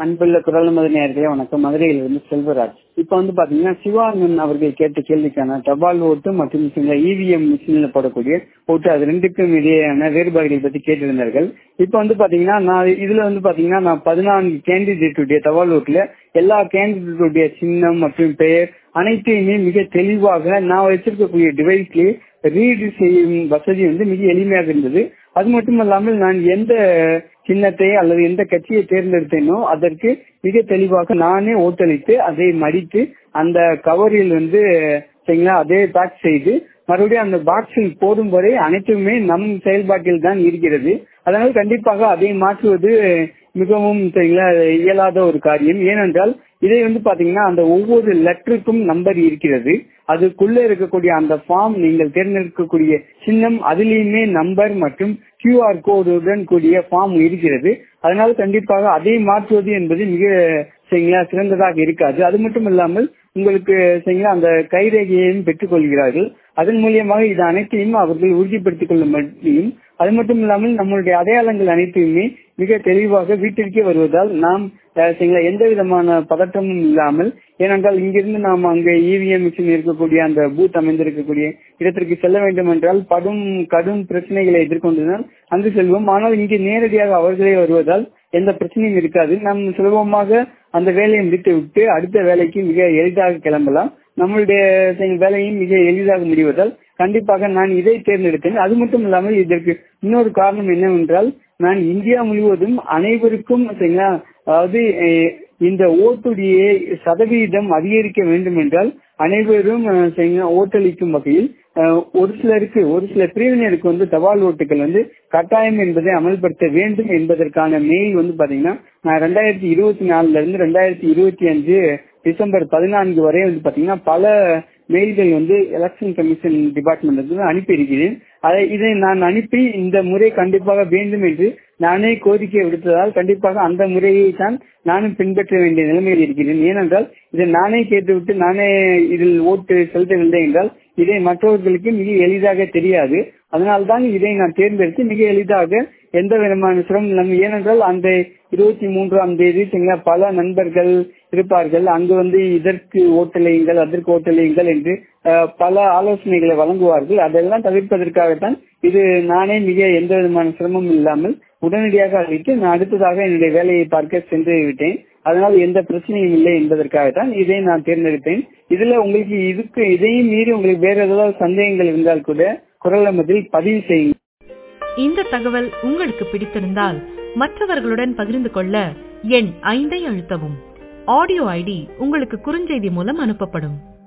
அன்புள்ள குரல் மது நேர்களே வணக்கம் மதுரையிலிருந்து செல்வராஜ் இப்ப வந்து பாத்தீங்கன்னா சிவானந்தன் அவர்கள் கேட்ட கேள்விக்கான தபால் ஓட்டு மற்றும் சில இவிஎம் மிஷின்ல போடக்கூடிய ஓட்டு அது ரெண்டுக்கும் இடையேயான வேறுபாடுகளை பத்தி கேட்டிருந்தார்கள் இப்ப வந்து பாத்தீங்கன்னா நான் இதுல வந்து பாத்தீங்கன்னா நான் பதினான்கு கேண்டிடேட்டுடைய தபால் ஓட்டுல எல்லா கேண்டிடேட்டுடைய சின்னம் மற்றும் பெயர் அனைத்தையுமே மிக தெளிவாக நான் வச்சிருக்கக்கூடிய டிவைஸ்லயே ரீடு செய்யும் வசதி வந்து மிக எளிமையாக இருந்தது அது மட்டும் இல்லாமல் நான் எந்த சின்னத்தை அல்லது எந்த கட்சியை தேர்ந்தெடுத்தேனோ அதற்கு மிக தெளிவாக நானே ஓட்டளித்து அதை மடித்து அந்த கவரில் வந்து சரிங்களா அதே பேக் செய்து மறுபடியும் அந்த பாக்ஸில் போடும் வரை அனைத்துமே நம் செயல்பாட்டில் தான் இருக்கிறது அதனால் கண்டிப்பாக அதை மாற்றுவது மிகவும் சரிங்களா இயலாத ஒரு காரியம் ஏனென்றால் இதை வந்து பாத்தீங்கன்னா அந்த ஒவ்வொரு லெட்டருக்கும் நம்பர் இருக்கிறது அதுக்குள்ள இருக்கக்கூடிய அந்த ஃபார்ம் நீங்கள் தேர்ந்தெடுக்கக்கூடிய சின்னம் அதிலேயுமே நம்பர் மற்றும் கியூஆர் கோடுடன் கூடிய ஃபார்ம் இருக்கிறது அதனால கண்டிப்பாக அதை மாற்றுவது என்பது மிக சரிங்களா சிறந்ததாக இருக்காது அது மட்டும் இல்லாமல் உங்களுக்கு சரிங்களா அந்த கைரேகையையும் பெற்றுக் கொள்கிறார்கள் அதன் மூலியமாக இது அனைத்தையும் அவர்கள் உறுதிப்படுத்திக் கொள்ள முடியும் அது மட்டும் இல்லாமல் நம்மளுடைய அடையாளங்கள் அனைத்தையுமே மிக தெளிவாக வீட்டிற்கே வருவதால் நாம் சரிங்களா எந்த விதமான பதற்றமும் இல்லாமல் ஏனென்றால் இங்கிருந்து நாம் அங்க இவிஎம் மிஷின் இருக்கக்கூடிய அந்த பூத் அமைந்திருக்கக்கூடிய இடத்திற்கு செல்ல வேண்டும் என்றால் படும் கடும் பிரச்சனைகளை எதிர்கொண்டுதான் அங்கு செல்வோம் ஆனால் இங்கே நேரடியாக அவர்களே வருவதால் எந்த பிரச்சனையும் இருக்காது நாம் சுலபமாக அந்த வேலையை முடித்து விட்டு அடுத்த வேலைக்கு மிக எளிதாக கிளம்பலாம் நம்மளுடைய வேலையும் மிக எளிதாக முடிவதால் கண்டிப்பாக நான் இதை தேர்ந்தெடுத்தேன் அது மட்டும் இல்லாமல் இதற்கு இன்னொரு காரணம் என்னவென்றால் நான் இந்தியா முழுவதும் அனைவருக்கும் அதாவது இந்த ஓட்டுடைய சதவீதம் அதிகரிக்க வேண்டும் என்றால் அனைவரும் ஓட்டளிக்கும் வகையில் ஒரு சிலருக்கு ஒரு சில பிரிவினருக்கு வந்து தபால் ஓட்டுகள் வந்து கட்டாயம் என்பதை அமல்படுத்த வேண்டும் என்பதற்கான மெயில் வந்து பாத்தீங்கன்னா நான் ரெண்டாயிரத்தி இருபத்தி நாலுல இருந்து ரெண்டாயிரத்தி இருபத்தி அஞ்சு டிசம்பர் பதினான்கு வரை வந்து பாத்தீங்கன்னா பல மெயில்கள் வந்து எலெக்ஷன் கமிஷன் டிபார்ட்மெண்ட் வந்து அனுப்பி இருக்கிறேன் அதை இதை நான் அனுப்பி இந்த முறை கண்டிப்பாக வேண்டும் என்று நானே கோரிக்கை விடுத்ததால் கண்டிப்பாக அந்த முறையை தான் நானும் பின்பற்ற வேண்டிய நிலைமையில் இருக்கிறேன் ஏனென்றால் இதை நானே கேட்டுவிட்டு நானே இதில் ஓட்டு செலுத்தவில்லை என்றால் இதை மற்றவர்களுக்கு மிக எளிதாக தெரியாது அதனால்தான் இதை நான் தேர்ந்தெடுத்து மிக எளிதாக எந்த விதமான சிரமம் இல்லாமல் ஏனென்றால் அந்த இருபத்தி மூன்றாம் தேதி பல நண்பர்கள் இருப்பார்கள் அங்கு வந்து இதற்கு ஓட்டலையுங்கள் அதற்கு ஓட்டலையுங்கள் என்று பல ஆலோசனைகளை வழங்குவார்கள் அதெல்லாம் தவிர்ப்பதற்காகத்தான் இது நானே மிக எந்த விதமான சிரமமும் இல்லாமல் உடனடியாக அழைத்து நான் அடுத்ததாக என்னுடைய வேலையை பார்க்க சென்று விட்டேன் அதனால் எந்த பிரச்சனையும் இல்லை என்பதற்காகத்தான் இதை நான் தேர்ந்தெடுத்தேன் இதுல உங்களுக்கு இதுக்கு இதையும் மீறி உங்களுக்கு வேற ஏதாவது சந்தேகங்கள் இருந்தால் கூட குரல் மத்தியில் பதிவு செய்யுங்க இந்த தகவல் உங்களுக்கு பிடித்திருந்தால் மற்றவர்களுடன் பகிர்ந்து கொள்ள எண் ஐந்தை அழுத்தவும் ஆடியோ ஐடி உங்களுக்கு குறுஞ்செய்தி மூலம் அனுப்பப்படும்